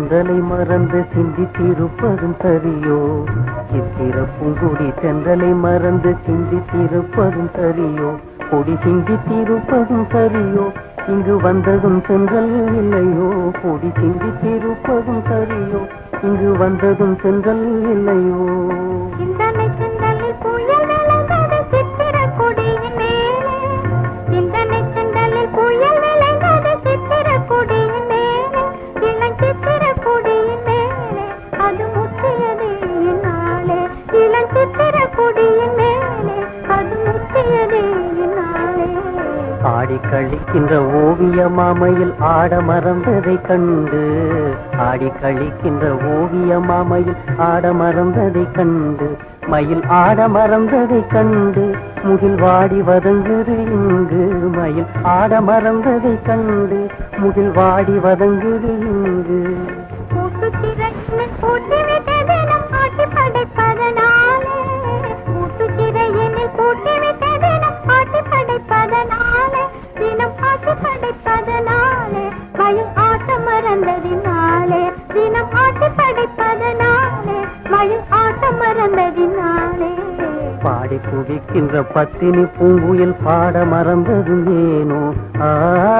தென்றலை மறந்து சிந்தித்திருப்பதும் சரியோ சித்திர பூங்குடி தென்றலை மறந்து சிந்தித்திருப்பதும் சரியோ கொடி சிந்தித்திருப்பதும் சரியோ இங்கு வந்ததும் சென்றல் இல்லையோ கொடி சிந்தித்திருப்பதும் சரியோ இங்கு வந்ததும் சென்றல் இல்லையோ சிந்தனை சிந்தலில் புயல் விளைந்தது சித்திரக் கொடியின் மேலே. சிந்தனை சிந்தலில் புயல் விளைந்தது சித்திரக் கொடியின் மேலே. இளஞ்சித்திரக் கொடியின் மேலே. அது முற்றியது இந்நாளே. இளஞ்சித்திரக் கொடியின் மேலே. அது முற்றியது இந்நாளே. ஆடி கழிக்கின்ற ஓவிய மாமையில் ஆட மறந்ததை கண்டு ஆடி கழிக்கின்ற ஓவிய மாமையில் ஆட மறந்ததை கண்டு மயில் ஆட மறந்ததை கண்டு முகில் வாடி வதங்குது இங்கு மயில் ஆட மறந்ததை கண்டு முகில் வாடி வதங்குது இங்கு கூட்டுத்திரையினில் கூட்டிவிட்டது நம் ஆட்டி படைப்பதனாலே. கூட்டுத்திரையினில் கூட்டிவிட்டது நம் ஆட்டி படைப்பதனாலே. தினம் ஆட்டி படைப்பதனாலே. மயில் ஆட்டம் மறந்ததினாலே. தினம் ஆட்டி படைப்பதனாலே. மயில் ஆட்டம் மறந்ததினாலே. பாடி குவிக்கின்ற பத்தினி பூங்குயில் பாட மறந்தது ஏனோ ஆ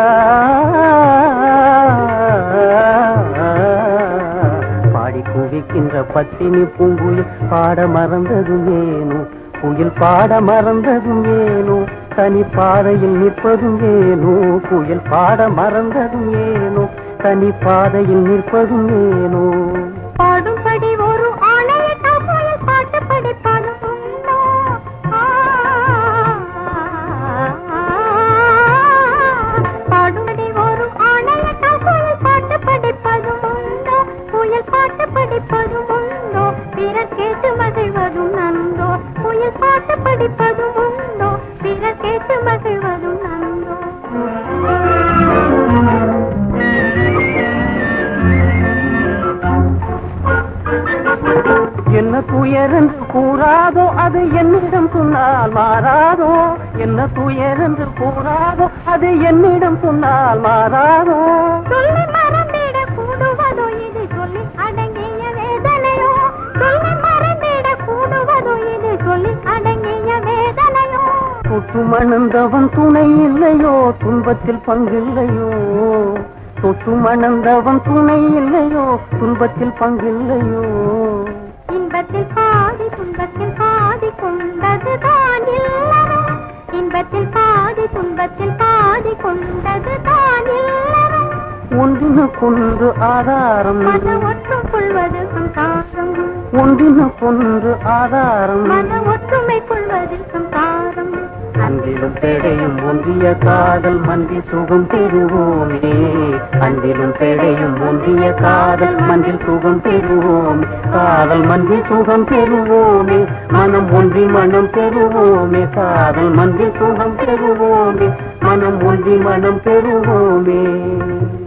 பாடி குவிக்கின்ற பத்தினி பூங்குயில் பாட மறந்ததும் ஏனோ குயில் பாட மறந்ததும் ஏனோ தனி பாதையில் நிற்பதும் ஏனோ குயில் பாட மறந்ததும் ஏனோ தனி பாதையில் நிற்பதும் ஏனோ பாடும்படி ஒரு ஆணையிட்டா போல பாட்டு படிப்பதும் உண்டோ? ஆ, பாடும்படி ஒரு ஆணையிட்டா போல பாட்டு படிப்பதும் உண்டோ? புயல் பாட்டு படிப்பதும் உண்டோ? பிறர் கேட்டு மகிழ்வதும் நன்றோ புயல் பாட்டு படிப்பதும் உண்டோ பிறர் கேட்டு மகிழ்வதும் நன்றோ என்ன துயரென்று கூறாதோ அது என்னிடம் சொன்னால் மாறாதோ என்ன துயரென்று கூறாதோ அது என்னிடம் சொன்னால் மாறாதோ சொல்லி மறந்திட கூடுவதோ இது சொல்லி அடங்கிய வேதனையோ சொல்லி மறந்திட கூடுவதோ இது சொல்லி அடங்கிய வேதனையோ தொட்டு மணந்தவன் துணை இல்லையோ துன்பத்தில் பங்கில்லையோ தொட்டு மணந்தவன் துணை இல்லையோ துன்பத்தில் பங்கில்லையோ இன்பத்தில் பாதி துன்பத்தில் பாதி கொண்டது தான் இல்லறம் இன்பத்தில் பாதி துன்பத்தில் பாதி கொண்டது தான் இல்லறம் ஒன்றினுக்கொன்று ஆதாரம் மன ஒற்றுக் கொள்வது சம்சாரம் ஒன்றினுக்கொன்று ஆதாரம் மன ஒற்றுமை கொள்வது சம்சாரம் அன்பிலும் பெடையும் ஒன்றிய காதல் மன்றி சுகம் பெறுவோமே அன்பிலும் பெடையும் ஒன்றிய காதல் மன்றில் சுகம் பெறுவோம் காதல் மன்றி சுகம் பெறுவோமே மனம் ஒன்றி மனம் பெறுவோமே காதல் மன்றி சுகம் பெறுவோமே மனம் ஒன்றி மனம் பெறுவோமே